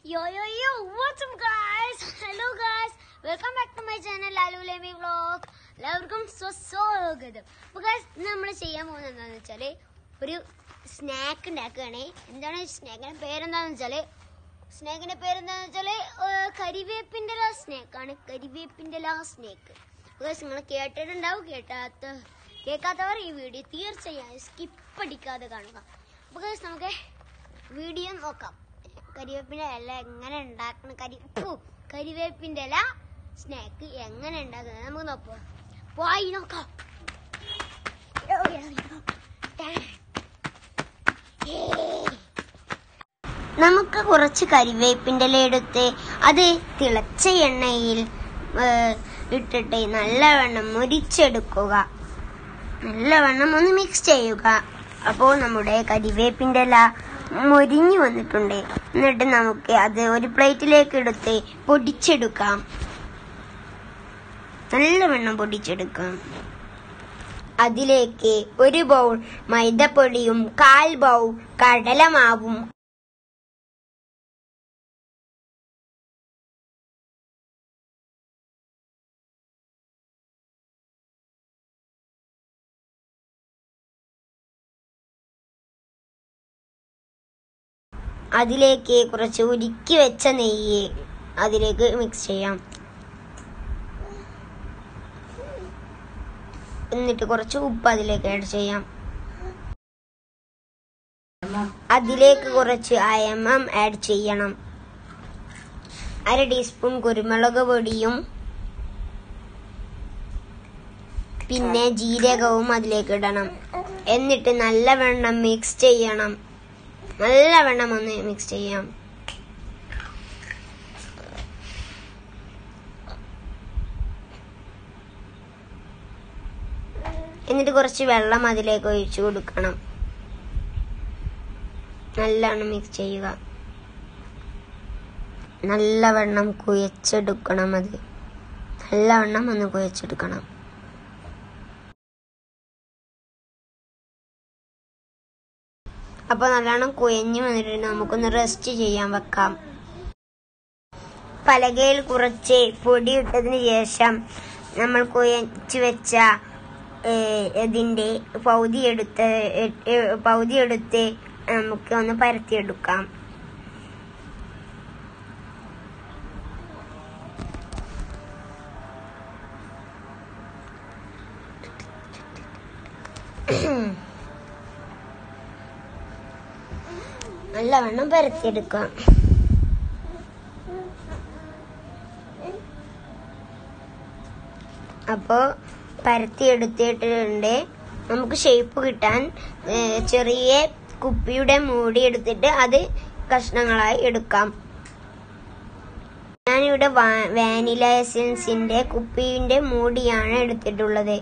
Yo yo yo, what's up guys? Hello guys, welcome back to my channel Lalu Lemi Vlog. എല്ലാവർക്കും സ്വസ്വാഗതം അപ്പൊ guys ഇന്ന് നമ്മൾ ചെയ്യാൻ പോകുന്നത് എന്താണെന്ന് വെച്ചാല് ഒരു സ്നാക്ക് ഉണ്ടാക്കുകയാണേ എന്താണ് സ്നാക്കിന്റെ പേരെന്താന്ന് വെച്ചാല് സ്നേക്കിന്റെ പേരെന്താന്ന് വെച്ചാല് ഏഹ്, കരിവേപ്പിന്റെ ലാ സ്നേക്കാണ് കരിവേപ്പിന്റെ ലാ സ്നേക്ക് ഗൈസ് നിങ്ങൾ കേട്ടിട്ടുണ്ടാവും കേട്ടാത്ത കേൾക്കാത്തവർ ഈ വീഡിയോ തീർച്ചയായും സ്കിപ്പ് അടിക്കാതെ കാണുക അപ്പൊ ഗൈസ് നമുക്ക് വീഡിയോ നോക്കാം കരിവേപ്പിന്റെ ഇല എങ്ങനെ ഉണ്ടാക്കണം കരി ഫു, കരിവേപ്പിന്റെ ഇല സ്നാക്ക് എങ്ങനെ ഉണ്ടാക്കുന്നത് നമുക്ക് നോക്കാം പോയി നോക്കാം നമുക്ക് കുറച്ച് കരിവേപ്പിന്റെ ഇല എടുത്ത് അത് തിളച്ച എണ്ണയിൽ ഏഹ്, ഇട്ടിട്ട് നല്ലവണ്ണം മുരിച്ചെടുക്കുക നല്ലവണ്ണം ഒന്ന് മിക്സ് ചെയ്യുക അപ്പോൾ നമ്മുടെ കരിവേപ്പിന്റെ ഇല മൊരിഞ്ഞു വന്നിട്ടുണ്ട് എന്നിട്ട് നമുക്ക് അത് ഒരു പ്ലേറ്റിലേക്ക് എടുത്ത് പൊടിച്ചെടുക്കാം നല്ലവണ്ണം പൊടിച്ചെടുക്കാം അതിലേക്ക് ഒരു ബൗൾ മൈദപ്പൊടിയും കാൽ ബൗൾ കടലമാവും അതിലേക്ക് കുറച്ച് ഉരുക്കി വെച്ച നെയ്യ് അതിലേക്ക് മിക്സ് ചെയ്യാം എന്നിട്ട് കുറച്ച് ഉപ്പ് അതിലേക്ക് ആഡ് ചെയ്യാം അതിലേക്ക് കുറച്ച് അയമം ആഡ് ചെയ്യണം അര ടീസ്പൂൺ കുരുമുളക് പൊടിയും പിന്നെ ജീരകവും അതിലേക്ക് ഇടണം എന്നിട്ട് നല്ലവണ്ണം മിക്സ് ചെയ്യണം നല്ലവണ്ണം ഒന്ന് മിക്സ് ചെയ്യാം എന്നിട്ട് കുറച്ച് വെള്ളം അതിലേക്ക് ഒഴിച്ചു കൊടുക്കണം നല്ലവണ്ണം മിക്സ് ചെയ്യുക നല്ലവണ്ണം കുഴച്ചെടുക്കണം അത് നല്ലവണ്ണം ഒന്ന് കുഴച്ചെടുക്കണം അപ്പൊ നല്ലോണം കുഴഞ്ഞു വന്നിട്ട് നമുക്കൊന്ന് റെസ്റ്റ് ചെയ്യാൻ വെക്കാം പലകയിൽ കുറച്ച് പൊടി ഇട്ടതിന് ശേഷം നമ്മൾ കുഴച്ച് വെച്ച ഏഹ്, ഇതിന്റെ പൗതി എടുത്ത് ഏഹ്, പൗതി എടുത്ത് നമുക്ക് ഒന്ന് പരത്തിയെടുക്കാം നല്ലവണ്ണം പരത്തിയെടുക്കാം അപ്പോ പരത്തിയെടുത്തിട്ടുണ്ട് നമുക്ക് ഷേപ്പ് കിട്ടാൻ ഏഹ്, ചെറിയ കുപ്പിയുടെ മൂടി എടുത്തിട്ട് അത് കഷ്ണങ്ങളായി എടുക്കാം ഞാനിവിടെ വാ- വാനില എസൻസിന്റെ കുപ്പിന്റെ മൂടിയാണ് എടുത്തിട്ടുള്ളത്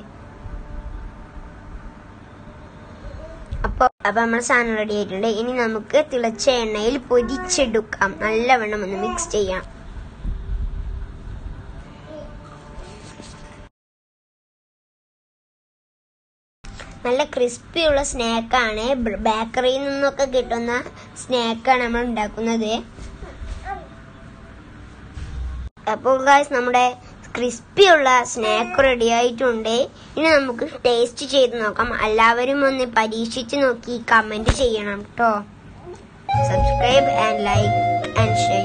അപ്പൊ അപ്പൊ നമ്മൾ സാധനം റെഡി ആയിട്ടുണ്ട് ഇനി നമുക്ക് തിളച്ച എണ്ണയിൽ പൊരിച്ചെടുക്കാം നല്ലവണ്ണം ഒന്ന് മിക്സ് ചെയ്യാം നല്ല ക്രിസ്പിയുള്ള സ്നാക്കാണ് ബേക്കറിയിൽ നിന്നൊക്കെ കിട്ടുന്ന സ്നാക്കാണ് നമ്മൾ ഉണ്ടാക്കുന്നത് അപ്പോൾ ഗായ്സ് നമ്മുടെ ക്രിസ്പിയുള്ള സ്നാക്ക് റെഡി ആയിട്ടുണ്ട് ഇനി നമുക്ക് ടേസ്റ്റ് ചെയ്ത് നോക്കാം എല്ലാവരും ഒന്ന് പരീക്ഷിച്ച് നോക്കി കമന്റ് ചെയ്യണം കേട്ടോ subscribe and like and share